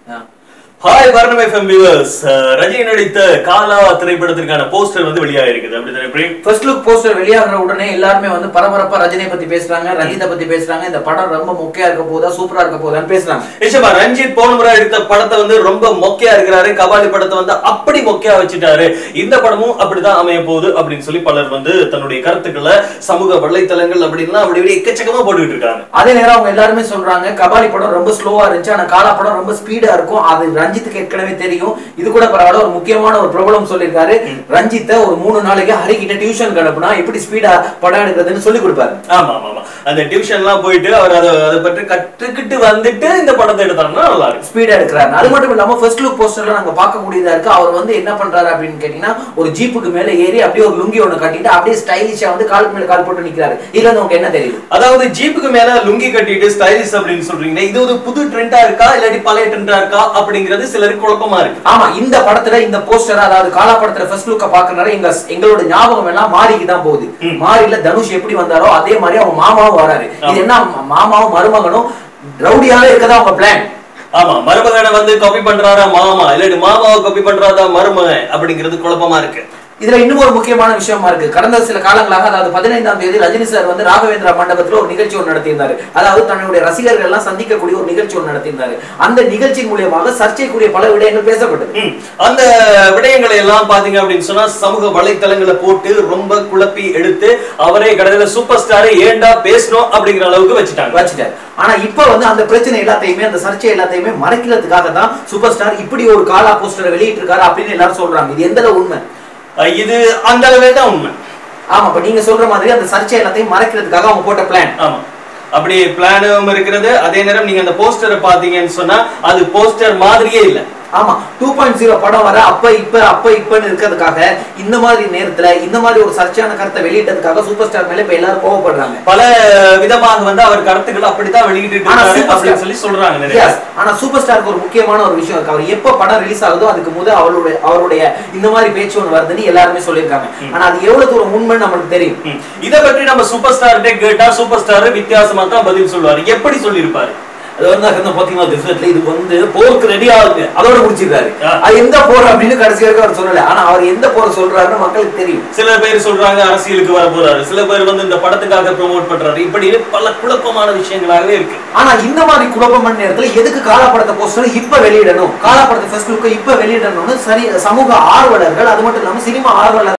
Hi வர்ணம் FM viewers Rajini நடித்த காலா திரைப்படத்திற்கான போஸ்டர் வந்து வெளியாகிருக்குது அப்படிதானே பிரேம் ஃபர்ஸ்ட் லுக் போஸ்டர் வெளியாகிற உடனே எல்லாருமே வந்து பரபரப்பா ரஜினியை பத்தி பேசுறாங்க ரஞ்சித்தை பத்தி பேசுறாங்க இந்த படம் ரொம்ப மொக்கையா இருக்க போதா சூப்பரா இருக்க போதான்னு பேசுறாங்க நிச்சயமா ரஞ்சித் போன முறை எடுத்த படத்தை வந்து ரொம்ப மொக்கையா இருக்கிறாரு கபாலி படத்தை வந்து அப்படி மொக்கையா வச்சுட்டாரு இந்த படமும் அப்படிதான் அமைய போகுது அப்படின்னு சொல்லி பலர் வந்து தன்னுடைய கருத்துக்களை சமூக வலைத்தளங்கள் அப்படின்னா அப்படி இப்படி எக்கச்சக்கமா போட்டுக்கிட்டு இருக்காங்க அதே நேரம் அவங்க எல்லாருமே சொல்றாங்க கபாலி படம் ரொம்ப ஸ்லோவா இருந்துச்சு ஆனா காலா படம் ரொம்ப ஸ்பீடா இருக்கும் அது ரஞ்சித்துக்கு ஏற்கனவே தெரியும் இது கூட பரவாயில்ல ஒரு முக்கியமான ஒரு பிரபலம் சொல்லியிருக்காரு ரஞ்சித்தை ஒரு மூணு நாளைக்கு ஹரி கிட்ட டியூஷன் அனுப்புனா எப்படி ஸ்பீடா படம் எடுக்கிறதுன்னு சொல்லி கொடுப்பாரு ஆமா ஆமா ஆமா அந்த டியூஷன் எல்லாம் போயிட்டு அவர் அதை அதை பற்றி கற்றுக்கிட்டு வந்துட்டு இந்த படத்தை எடுத்தாங்கன்னா நல்லா இருக்கும் ஸ்பீடா எடுக்கிறாரு அது மட்டும் இல்லாம ஃபர்ஸ்ட் லுக் போஸ்டர்ல நாங்க பார்க்கக்கூடியதா இருக்கு அவர் வந்து என்ன பண்றாரு அப்படின்னு கேட்டீங்கன்னா ஒரு ஜீப்புக்கு மேல ஏறி அப்படியே ஒரு லுங்கி ஒண்ணு கட்டிட்டு அப்படியே ஸ்டைலிஷா வந்து காலுக்கு மேல கால் போட்டு நிக்கிறாரு இதுல இருந்து உங்களுக்கு என்ன தெரியுது அதாவது ஜீப்புக்கு மேல லுங்கி கட்டிட்டு ஸ்டைலிஷ் அப்படின்னு சொல்றீங்க இது ஒரு புது ட்ரெண்டா இருக்கா இல்லாட்டி பழைய ட்ரெண்டா இருக்கா அப்படிங்கிறது சிலருக்கு குழப்பமா இருக்கு ஆமா இந்த படத்துல இந்த போஸ்டர் அதாவது காலா படத்துல ஃபர்ஸ்ட் லுக்க பாக்குறாரு எங்க எங்களோட ஞாபகம் எல்லாம் மாறிக்கு தான் போகுது மாறில தனுஷ் எப்படி வந்தாரோ அதே மாதிரி அவங்க மாமாவும் வராரு இது என்ன மாமாவும் மருமகனும் ரவுடியாவே இருக்கதா அவங்க பிளான் ஆமா மருமகனை வந்து காப்பி பண்றாரா மாமா இல்லாட்டி மாமாவை காப்பி பண்றாரா மருமகன் அப்படிங்கிறது குழப்பமா இருக்கு இதுல இன்னும் ஒரு முக்கியமான விஷயமா இருக்கு கடந்த சில காலங்களாக அதாவது பதினைந்தாம் தேதி ரஜினி சார் வந்து ராகவேந்திரா மண்டபத்துல ஒரு நிகழ்ச்சி ஒன்று நடத்தியிருந்தாரு அதாவது தன்னுடைய ரசிகர்கள் எல்லாம் சந்திக்கக்கூடிய ஒரு நிகழ்ச்சி ஒன்று நடத்தியிருந்தாரு அந்த நிகழ்ச்சியின் மூலியமாக சர்ச்சைக்குரிய பல விடயங்கள் பேசப்பட்டது ம். அந்த விடயங்களை எல்லாம் பாத்தீங்க அப்படின்னு சொன்னா சமூக வலைத்தளங்களை போட்டு ரொம்ப குழப்பி எடுத்து அவரே கடைசியில சூப்பர் ஸ்டாரை ஏண்டா பேசணும் அப்படிங்கிற அளவுக்கு வச்சுட்டாங்க வச்சுட்டாரு ஆனா இப்ப வந்து அந்த பிரச்சனை எல்லாத்தையுமே அந்த சர்ச்சை எல்லாத்தையுமே மறைக்கிறதுக்காக தான் சூப்பர் ஸ்டார் இப்படி ஒரு காலா போஸ்டரை வெளியிட்டு இருக்காரு அப்படின்னு எல்லாரும் சொல்றாங்க இது எந்த அளவு உண்மை அஹ் இது அந்த அளவே தான் உண்மை ஆமா இப்ப நீங்க சொல்ற மாதிரி அந்த சர்ச்சை எல்லாத்தையும் மறைக்கிறதுக்காக அவங்க போட்ட பிளான் ஆமா அப்படி பிளானும் இருக்கிறது அதே நேரம் நீங்க அந்த போஸ்டரை பாத்தீங்கன்னு சொன்னா அது போஸ்டர் மாதிரியே இல்ல ஆமா டூ பாயிண்ட் ஜீரோ படம் வர அப்ப இப்ப அப்ப இப்பன்னு இருக்கிறதுக்காக இந்த மாதிரி நேரத்துல இந்த மாதிரி ஒரு சர்ச்சையான கருத்தை வெளியிட்டதுக்காக சூப்பர் ஸ்டார் மேல இப்ப எல்லாரும் கோவப்படுறாங்க பல விதமாக வந்து அவர் கருத்துக்கள் அப்படித்தான் வெளியிட்டு ஆனா இருக்காரு super அப்படின்னு star- சொல்லி சொல்றாங்க நிறைய Yes. ஆனா சூப்பர் ஸ்டாருக்கு ஒரு முக்கியமான ஒரு விஷயம் இருக்கு அவர் எப்ப படம் ரிலீஸ் ஆகுதோ அதுக்கு முதல் அவருடைய அவருடைய இந்த மாதிரி பேச்சு ஒன்று வருதுன்னு எல்லாருமே சொல்லியிருக்காங்க ஆனா அது எவ்வளவு தூரம் உண்மைன்னு நம்மளுக்கு தெரியும் ம். இத பற்றி நம்ம சூப்பர் ஸ்டார்கிட்ட கேட்டா சூப்பர் ஸ்டார் வித்தியாசமா தான் பதில் சொல்லுவாரு எப்படி சொல்லியிருப்பாரு அது வந்து அங்க பாத்தீங்கன்னா டிஃபரெண்ட்ல இது வந்து போருக்கு ரெடி ஆகுது அதோட முடிச்சிருக்காரு ஆ. அது எந்த போர் அப்படின்னு கடைசி வரைக்கும் அவர் சொல்லல ஆனா அவர் எந்த போரை சொல்றாருன்னு மக்களுக்கு தெரியும் சில பேர் சொல்றாங்க அரசியலுக்கு வர போறாரு சில பேர் வந்து இந்த படத்துக்காக ப்ரோமோட் பண்றாரு இப்படி பல குழப்பமான விஷயங்களாகவே இருக்கு ஆனா இந்த மாதிரி குழப்பமான நேரத்துல எதுக்கு காலாப்படத்தை போஸ்டர் இப்ப வெளியிடணும் காலாப்படத்தை ஃபர்ஸ்ட் லுக்க இப்ப வெளியிடணும்னு சரி சமூக ஆர்வலர்கள் அது மட்டும் இல்லாம சினிமா ஆர்வலர்கள்